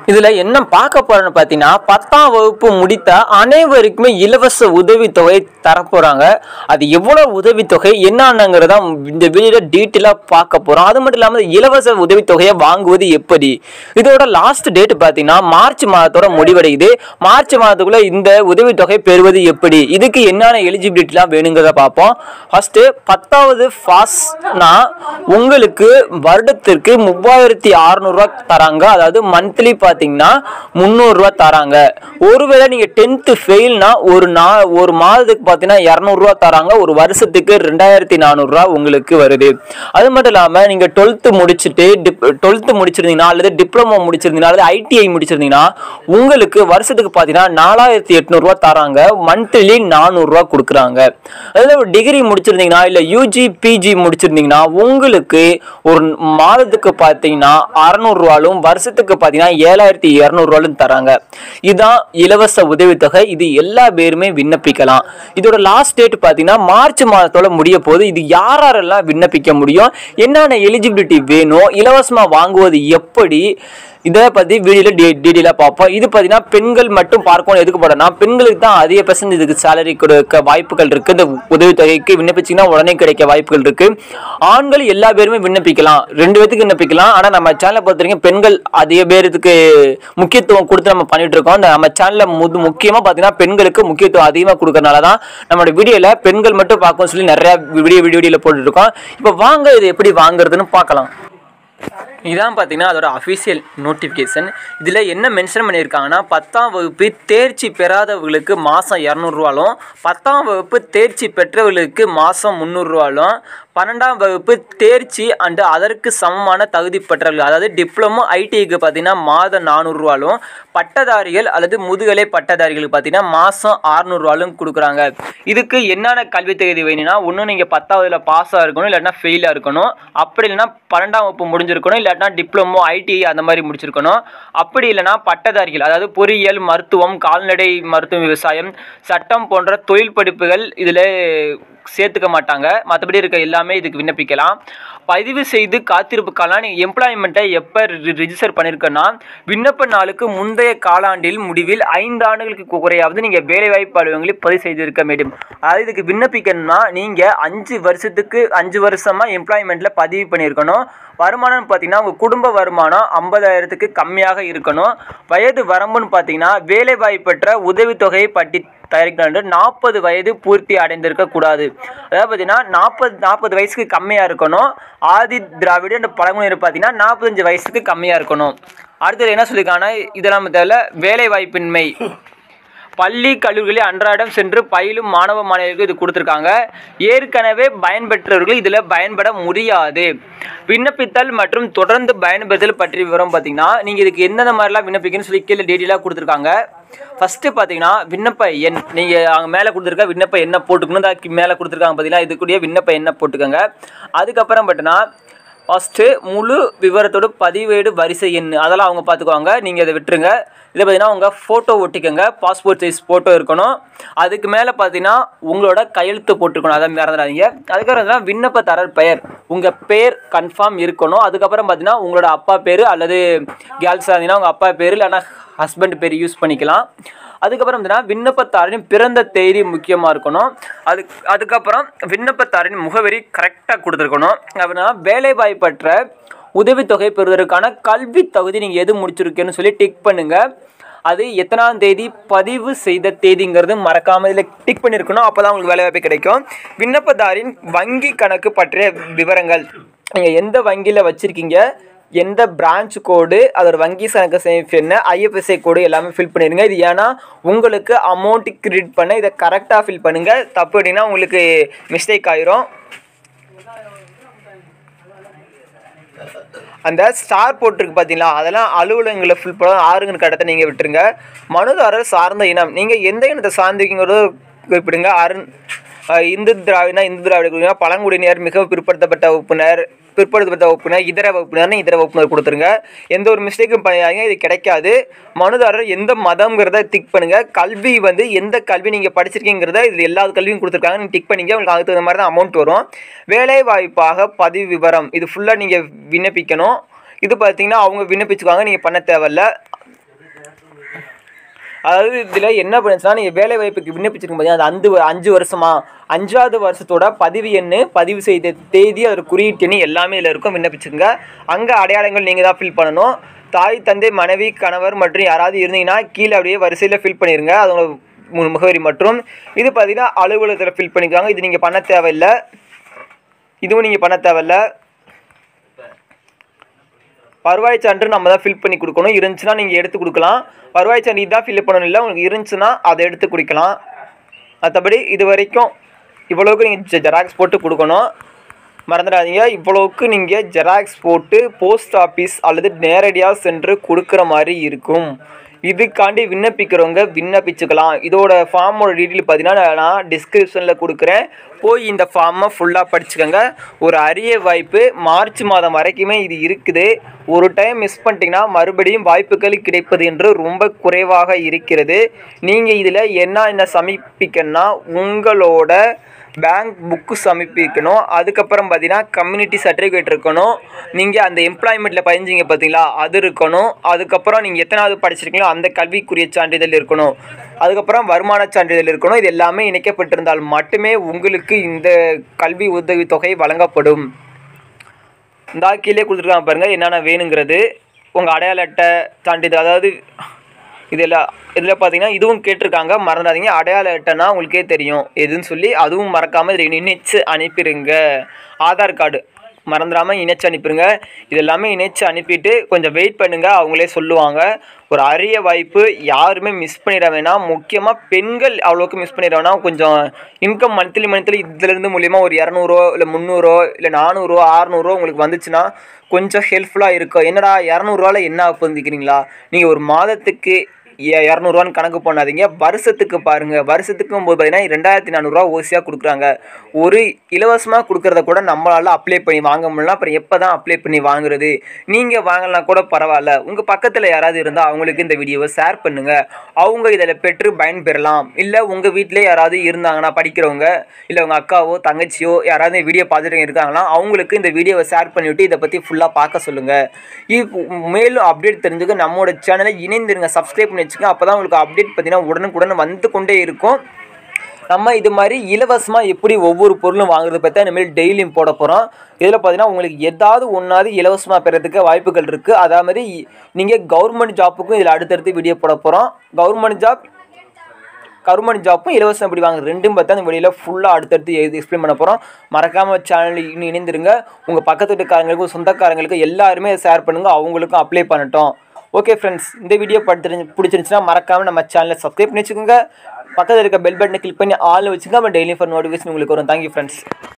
இதுல என்ன பார்க்க போறோம்னு பார்த்தீங்கன்னா பத்தாம் வகுப்பு முடித்த அனைவருக்குமே இலவச உதவித்தொகை தரப்போறாங்க அது எவ்வளவு உதவித்தொகை என்னங்கிறத இந்த வீடியோல டீட்டெயிலாக பார்க்க போறோம் அது மட்டும் இல்லாமல் இலவச உதவித்தொகையை வாங்குவது எப்படி இதோட லாஸ்ட் டேட் பார்த்தீங்கன்னா மார்ச் மாதத்தோட முடிவடையுது மார்ச் மாதத்துக்குள்ள இந்த உதவித்தொகை பெறுவது எப்படி இதுக்கு என்னென்ன எலிஜிபிலிட்டிலாம் வேணுங்கிறத பார்ப்போம் ஃபர்ஸ்ட் பத்தாவது ஃபாஸ்ட்னா உங்களுக்கு வருடத்திற்கு மூவாயிரத்தி அறநூறுவா தராங்க அதாவது மந்த்லி பார்த்தீங்கன்னா முந்நூறுரூவா தராங்க ஒருவேளை நீங்கள் டென்த்து ஃபெயில்னா ஒரு நா ஒரு மாதத்துக்கு பார்த்தீங்கன்னா இரநூறுவா தராங்க ஒரு வருஷத்துக்கு ரெண்டாயிரத்தி நானூறுரூவா உங்களுக்கு வருது அது மட்டும் இல்லாமல் நீங்கள் டுவெல்த்து முடிச்சுட்டு டிப் டுவெல்த்து முடிச்சிருந்தீங்கன்னா அல்லது டிப்ளமோ முடிச்சிருந்தீங்கன்னா அல்லது ஐடிஐ முடிச்சிருந்தீங்கன்னா உங்களுக்கு வருஷத்துக்கு பார்த்தீங்கன்னா நாலாயிரத்தி எட்நூறுரூவா தராங்க மந்த்லி நானூறுரூவா கொடுக்குறாங்க அதில் ஒரு டிகிரி முடிச்சிருந்தீங்கன்னா இல்லை யூஜி பிஜி முடிச்சிருந்தீங்கன்னா உங்களுக்கு ஒரு மாதத்துக்கு பார்த்தீங்கன்னா அறநூறுவாலும் வருஷத்துக்கு பார்த்தீங்கன்னா ஏழாயிரத்தி இரநூறுவாலும் தராங்க இதுதான் இலவச உதவித்தொகை இது எல்லா பேருமே விண்ணப்பிக்கலாம் இதோட லாஸ்ட் டேட் பார்த்தீங்கன்னா மார்ச் மாதத்தோட முடிய போது இது யார் யாரெல்லாம் விண்ணப்பிக்க முடியும் என்னென்ன எலிஜிபிலிட்டி வேணும் இலவசமாக வாங்குவது எப்படி இதை பற்றி வீடியோவில் டீ டீட்டெயிலாக பார்ப்போம் இது பார்த்தீங்கன்னா பெண்கள் மட்டும் பார்க்கணும் எதுக்கு போடனா பெண்களுக்கு தான் அதிக பர்சன்ட் இதுக்கு சேலரி கொடுக்க வாய்ப்புகள் இருக்குது இந்த உதவித்தொகைக்கு விண்ணப்பிச்சிங்கன்னா உடனே கிடைக்க வாய்ப்புகள் இருக்குது ஆண்கள் எல்லா பேருமே விண்ணப்பிக்கலாம் ரெண்டு பேத்துக்கு விண்ணப்பிக்கலாம் ஆனால் நம்ம சேனலை பொறுத்த வரைக்கும் பெண்கள் அதிக பேருக்கு முக்கியத்துவம் கொடுத்து நம்ம பண்ணிட்டு இருக்கோம் இந்த நம்ம சேனலில் முது முக்கியமாக பார்த்தீங்கன்னா பெண்களுக்கு முக்கியத்துவம் அதிகமாக கொடுக்கறனால தான் நம்மளோட வீடியோவில் பெண்கள் மட்டும் பார்க்கணும் சொல்லி நிறைய வீடியோ வீடியோவில் போட்டுருக்கோம் இப்போ வாங்க இது எப்படி வாங்குறதுன்னு பார்க்கலாம் இதான் பார்த்தீங்கன்னா அதோட அஃபிஷியல் நோட்டிஃபிகேஷன் இதில் என்ன மென்ஷன் பண்ணியிருக்காங்கன்னா பத்தாம் வகுப்பு தேர்ச்சி பெறாதவர்களுக்கு மாதம் இரநூறுவாலும் பத்தாம் வகுப்பு தேர்ச்சி பெற்றவர்களுக்கு மாதம் முந்நூறுரூவாலும் பன்னெண்டாம் வகுப்பு தேர்ச்சி அண்டு அதற்கு சமமான தகுதி பெற்றவர்கள் அதாவது டிப்ளமோ ஐடிஐக்கு பார்த்தீங்கன்னா மாதம் நானூறுரூவாலும் பட்டதாரிகள் அல்லது முதுகலை பட்டதாரிகளுக்கு பார்த்தீங்கன்னா மாதம் அறுநூறுவாலும் கொடுக்குறாங்க இதுக்கு என்னென்ன கல்வி தகுதி வேணும்னா ஒன்று நீங்கள் பத்தாவதுல பாஸாக இருக்கணும் இல்லாட்டினா ஃபெயிலாக இருக்கணும் அப்படி இல்லைன்னா பன்னெண்டாம் வகுப்பு முடிஞ்சிருக்கணும் இல்லாட்டினா டிப்ளமோ ஐடிஐ அந்த மாதிரி முடிச்சிருக்கணும் அப்படி இல்லைன்னா பட்டதாரிகள் அதாவது பொறியியல் மருத்துவம் கால்நடை மருத்துவம் விவசாயம் சட்டம் போன்ற தொழில் படிப்புகள் இதில் சேர்த்துக்க மாட்டாங்க மற்றபடி இருக்க எல்லாமே இதுக்கு விண்ணப்பிக்கலாம் பதிவு செய்து காத்திருப்பு காலம் நீங்கள் எம்ப்ளாய்மெண்ட்டை எப்போ ரிஜிஸ்டர் பண்ணியிருக்கேன்னா விண்ணப்ப நாளுக்கு முந்தைய காலாண்டில் முடிவில் ஐந்து ஆண்டுகளுக்கு குறையாவது நீங்கள் வேலைவாய்ப்பு அலுவலகங்களில் பதிவு செய்திருக்க வேண்டும் அதாவது இதுக்கு விண்ணப்பிக்கணும்னா நீங்கள் அஞ்சு வருஷத்துக்கு அஞ்சு வருஷமாக எம்ப்ளாய்மெண்ட்டில் பதிவு பண்ணியிருக்கணும் வருமானம்னு பார்த்தீங்கன்னா உங்கள் குடும்ப வருமானம் ஐம்பதாயிரத்துக்கு கம்மியாக இருக்கணும் வயது வரம்புன்னு பார்த்தீங்கன்னா வேலைவாய்ப்பு பெற்ற உதவித்தொகையை பட்டி தயாரிக்கணும் நாற்பது வயது பூர்த்தி அடைந்திருக்க கூடாது அதாவது பார்த்தீங்கன்னா நாற்பது நாற்பது வயசுக்கு கம்மியாக இருக்கணும் ஆதி திராவிட அந்த பழங்குடியினர் பார்த்தீங்கன்னா நாற்பத்தஞ்சு வயசுக்கு கம்மியாக இருக்கணும் அடுத்தது என்ன சொல்லியிருக்காங்கன்னா இதெல்லாம் தேவையில்ல வேலை வாய்ப்பின்மை பள்ளி கல்லூரிகளில் அன்றாடம் சென்று பயிலும் மாணவ மாணவியர்களுக்கு இது கொடுத்துருக்காங்க ஏற்கனவே பயன்பெற்றவர்கள் இதில் பயன்பட முடியாது விண்ணப்பித்தல் மற்றும் தொடர்ந்து பயன்பெறுதல் பற்றி விவரம் பார்த்தீங்கன்னா நீங்கள் இதுக்கு எந்தெந்த மாதிரிலாம் விண்ணப்பிக்கணும்னு சொல்லி கீழே டீட்டெயிலாக கொடுத்துருக்காங்க ஃபஸ்ட்டு பார்த்தீங்கன்னா விண்ணப்ப எண் நீங்கள் அங்கே மேலே கொடுத்துருக்க விண்ணப்ப எண்ணை போட்டுக்கணும் தான் மேலே கொடுத்துருக்காங்க பார்த்தீங்கன்னா இதுக்குரிய விண்ணப்ப எண்ணை போட்டுக்கோங்க அதுக்கப்புறம் பார்த்தீங்கன்னா ஃபஸ்ட்டு முழு விவரத்தோட பதிவேடு வரிசை எண் அதெல்லாம் அவங்க பார்த்துக்குவாங்க நீங்கள் இதை விட்டுருங்க இதை பார்த்தீங்கன்னா உங்கள் ஃபோட்டோ ஒட்டிக்கோங்க பாஸ்போர்ட் சைஸ் ஃபோட்டோ இருக்கணும் அதுக்கு மேலே பார்த்தீங்கன்னா உங்களோட கையெழுத்து போட்டிருக்கணும் அதை மறந்துடாதீங்க அதுக்கப்புறம் பார்த்தீங்கன்னா விண்ணப்பதாரர் பெயர் உங்கள் பேர் கன்ஃபார்ம் இருக்கணும் அதுக்கப்புறம் பார்த்தீங்கன்னா உங்களோட அப்பா பேர் அல்லது கேர்ள்ஸாக இருந்தீங்கன்னா உங்கள் அப்பா பேர் இல்லைன்னா ஹஸ்பண்ட் பேர் யூஸ் பண்ணிக்கலாம் அதுக்கப்புறம் பார்த்தீங்கன்னா விண்ணப்பத்தாரின் பிறந்த தேதி முக்கியமாக இருக்கணும் அது அதுக்கப்புறம் விண்ணப்பத்தாரின் முகவரி கரெக்டாக கொடுத்துருக்கணும் அப்படின்னா வேலைவாய்ப்பற்ற உதவித்தொகை பெறுவதற்கான கல்வி தகுதி நீங்கள் எது முடிச்சிருக்கேன்னு சொல்லி டிக் பண்ணுங்கள் அது எத்தனாம் தேதி பதிவு செய்த தேதிங்கிறது மறக்காமல் இதில் டிக் பண்ணியிருக்கணும் அப்போ தான் உங்களுக்கு வேலைவாய்ப்பு கிடைக்கும் விண்ணப்பதாரின் வங்கி கணக்கு பற்றிய விவரங்கள் நீங்கள் எந்த வங்கியில் வச்சுருக்கீங்க எந்த பிரான்ச் கோடு அதோட வங்கி கணக்கு சேமிப்பு என்ன ஐஎஃப்எஸ்ஐ கோடு எல்லாமே ஃபில் பண்ணிடுங்க இது ஏன்னா உங்களுக்கு அமௌண்ட் கிரெடிட் பண்ண இதை கரெக்டாக ஃபில் பண்ணுங்கள் தப்பு அப்படின்னா உங்களுக்கு மிஸ்டேக் ஆயிரும் அந்த ஸ்டார் போட்டிருக்கு பார்த்தீங்களா அதெல்லாம் அலுவலகங்களை ஃபில் பண்ண ஆறுங்கிற கடத்தை நீங்கள் விட்டுருங்க மனுதாரர் சார்ந்த இனம் நீங்கள் எந்த இனத்தை சார்ந்திருக்கீங்கிறத குறிப்பிடுங்க அருண் அஹ் இந்து திராவிடனா இந்து திராவிட குறிப்பிடுங்க பழங்குடியினர் மிக பிற்படுத்தப்பட்ட வகுப்பினர் பிற்படுத்தப்பட்ட வகுப்பினர் இதர வகுப்பினர்னு இதர வகுப்பினர் கொடுத்துருங்க எந்த ஒரு மிஸ்டேக்கும் பண்ணிடாதீங்க இது கிடைக்காது மனுதாரர் எந்த மதம்ங்கிறத டிக் பண்ணுங்க கல்வி வந்து எந்த கல்வி நீங்கள் படிச்சிருக்கீங்கிறத இதில் எல்லா கல்வியும் கொடுத்துருக்காங்க நீங்கள் டிக் பண்ணிங்க உங்களுக்கு அதுக்கு தகுந்த மாதிரி தான் அமௌண்ட் வரும் வேலை வாய்ப்பாக பதிவு விவரம் இது ஃபுல்லாக நீங்கள் விண்ணப்பிக்கணும் இது பார்த்தீங்கன்னா அவங்க விண்ணப்பிச்சுக்குவாங்க நீங்கள் பண்ண தேவையில்ல அதாவது இதில் என்ன பண்ணுச்சுன்னா நீங்கள் வேலை வாய்ப்புக்கு விண்ணப்பிச்சிருக்கும் பார்த்தீங்கன்னா அது அஞ்சு வ- அஞ்சு வருஷமா அஞ்சாவது வருஷத்தோட பதிவு எண்ணு பதிவு செய்த தேதி அதோட குறியீட்டு எண்ணு எல்லாமே இதில் இருக்கும் விண்ணப்பிச்சுங்க அங்கே அடையாளங்கள் நீங்கள் தான் ஃபில் பண்ணணும் தாய் தந்தை மனைவி கணவர் மற்றும் யாராவது இருந்தீங்கன்னா கீழே அப்படியே வரிசையில் ஃபில் பண்ணிடுங்க அதோட மு- முகவரி மற்றும் இது பார்த்தீங்கன்னா அலுவலகத்தில் ஃபில் பண்ணிக்காங்க இது நீங்கள் பண்ண தேவையில்லை இதுவும் நீங்கள் பண்ண தேவையில்ல வருவாய் சான்று நம்ம தான் ஃபில் பண்ணி கொடுக்கணும் இருந்துச்சுன்னா நீங்கள் எடுத்து கொடுக்கலாம் வருவாய் சான்று இதான் ஃபில் பண்ணணும் இல்லை உங்களுக்கு இருந்துச்சுன்னா அதை எடுத்து குடிக்கலாம் மற்றபடி இது வரைக்கும் இவ்வளோவுக்கு நீங்கள் ஜெராக்ஸ் போட்டு கொடுக்கணும் மறந்துடாதீங்க இவ்வளோவுக்கு நீங்கள் ஜெராக்ஸ் போட்டு போஸ்ட் ஆஃபீஸ் அல்லது நேரடியாக சென்று கொடுக்குற மாதிரி இருக்கும் இதுக்காண்டி விண்ணப்பிக்கிறவங்க விண்ணப்பிச்சுக்கலாம் இதோட ஃபார்மோட டீட்டெயில் பார்த்தீங்கன்னா நான் டிஸ்கிரிப்ஷனில் கொடுக்குறேன் போய் இந்த ஃபார்மை ஃபுல்லாக படிச்சுக்கோங்க ஒரு அரிய வாய்ப்பு மார்ச் மாதம் வரைக்குமே இது இருக்குது ஒரு டைம் மிஸ் பண்ணிட்டீங்கன்னா மறுபடியும் வாய்ப்புகள் கிடைப்பது என்று ரொம்ப குறைவாக இருக்கிறது நீங்கள் இதில் என்ன என்ன சமர்ப்பிக்கணும்னா உங்களோட பேங்க் புக்கு சமர்ப்பிக்கணும் அதுக்கப்புறம் பார்த்தீங்கன்னா கம்யூனிட்டி சர்டிஃபிகேட் இருக்கணும் நீங்கள் அந்த எம்ப்ளாய்மெண்ட்டில் பதிஞ்சிங்க பார்த்தீங்களா அது இருக்கணும் அதுக்கப்புறம் நீங்கள் எத்தனாவது படிச்சிருக்கீங்களோ அந்த கல்விக்குரிய சான்றிதழ் இருக்கணும் அதுக்கப்புறம் வருமான சான்றிதழ் இருக்கணும் இது எல்லாமே இணைக்கப்பட்டிருந்தால் மட்டுமே உங்களுக்கு இந்த கல்வி உதவித்தொகை வழங்கப்படும் இந்த கீழே கொடுத்துருக்காங்க பாருங்கள் என்னென்ன வேணுங்கிறது உங்கள் அடையாள அட்டை சான்றிதழ் அதாவது இதில் இதில் பார்த்தீங்கன்னா இதுவும் கேட்டிருக்காங்க மறந்துடாதீங்க அடையாள அட்டைனா உங்களுக்கே தெரியும் எதுன்னு சொல்லி அதுவும் மறக்காமல் இதில் இணைச்சு அனுப்பிடுங்க ஆதார் கார்டு மறந்துடாமல் இணைச்சு அனுப்பிடுங்க இது எல்லாமே இணைச்சு அனுப்பிட்டு கொஞ்சம் வெயிட் பண்ணுங்கள் அவங்களே சொல்லுவாங்க ஒரு அரிய வாய்ப்பு யாருமே மிஸ் பண்ணிட வேணாம் முக்கியமாக பெண்கள் அவ்வளோக்கு மிஸ் பண்ணிட வேணாம் கொஞ்சம் இன்கம் மந்த்லி மந்த்லி இதுலேருந்து மூலியமா ஒரு இரநூறோ இல்லை முந்நூறோ இல்லை நானூறோ அறநூறோ உங்களுக்கு வந்துச்சுன்னா கொஞ்சம் ஹெல்ப்ஃபுல்லாக இருக்கும் என்னடா இரநூறுவாவில் என்ன ஆகுதுக்கிறீங்களா நீங்கள் ஒரு மாதத்துக்கு எ- இரநூறுவான்னு கணக்கு பண்ணாதீங்க வருஷத்துக்கு பாருங்கள் வருஷத்துக்கும் போது பார்த்தீங்கன்னா ரெண்டாயிரத்தி நானூறுரூவா ஓசியாக கொடுக்குறாங்க ஒரு இலவசமாக கொடுக்குறத கூட நம்மளால் அப்ளை பண்ணி வாங்க முடியல அப்புறம் எப்போ தான் அப்ளை பண்ணி வாங்குறது நீங்கள் வாங்கலாம் கூட பரவாயில்ல உங்கள் பக்கத்தில் யாராவது இருந்தால் அவங்களுக்கு இந்த வீடியோவை ஷேர் பண்ணுங்கள் அவங்க இதில் பெற்று பயன்பெறலாம் இல்லை உங்கள் வீட்டிலே யாராவது இருந்தாங்கன்னா படிக்கிறவங்க இல்லை உங்கள் அக்காவோ தங்கச்சியோ யாராவது இந்த வீடியோ பார்த்துட்டு இருக்காங்கன்னா அவங்களுக்கு இந்த வீடியோவை ஷேர் பண்ணிவிட்டு இதை பற்றி ஃபுல்லாக பார்க்க சொல்லுங்கள் இது மேலும் அப்டேட் தெரிஞ்சுக்க நம்மளோட சேனலை இணைந்திருங்க சப்ஸ்கிரைப் பண்ணி வச்சுக்கோங்க அப்போ தான் உங்களுக்கு அப்டேட் பார்த்தீங்கன்னா உடனுக்குடன் வந்து கொண்டே இருக்கும் நம்ம இது மாதிரி இலவசமாக எப்படி ஒவ்வொரு பொருளும் வாங்குறது பற்றி இனிமேல் டெய்லியும் போட போகிறோம் இதில் பார்த்தீங்கன்னா உங்களுக்கு ஏதாவது ஒன்றாவது இலவசமாக பெறதுக்கு வாய்ப்புகள் இருக்குது அதே மாதிரி நீங்கள் கவர்மெண்ட் ஜாப்புக்கும் இதில் அடுத்தடுத்து வீடியோ போட போகிறோம் கவர்மெண்ட் ஜாப் கவர்மெண்ட் ஜாப்பும் இலவசம் எப்படி வாங்க ரெண்டும் பார்த்தா அந்த வெளியில் ஃபுல்லாக அடுத்தடுத்து எழுதி எக்ஸ்பிளைன் பண்ண போகிறோம் மறக்காமல் சேனல் இன்னும் இணைந்திருங்க உங்கள் பக்கத்து வீட்டுக்காரங்களுக்கும் சொந்தக்காரங்களுக்கும் எல்லாருமே ஷேர் பண்ணுங்கள் அவங்களுக்கும் அப்ளை பண்ணட்டும் ஓகே ஃப்ரெண்ட்ஸ் இந்த வீடியோ படுத்து பிடிச்சிருந்துச்சுன்னா மறக்காமல் நம்ம சேனலை சப்ஸ்கிரைப் பண்ணி வச்சுக்கோங்க பக்கத்தில் இருக்க பெல் பட்டனை கிளிக் பண்ணி ஆள் வச்சுக்கோங்க நம்ம டெய்லி ஃபார் நோட்டிஃபிகேஷன் உங்களுக்கு வரும் தேங்க்யூ ஃப்ரெண்ட்ஸ்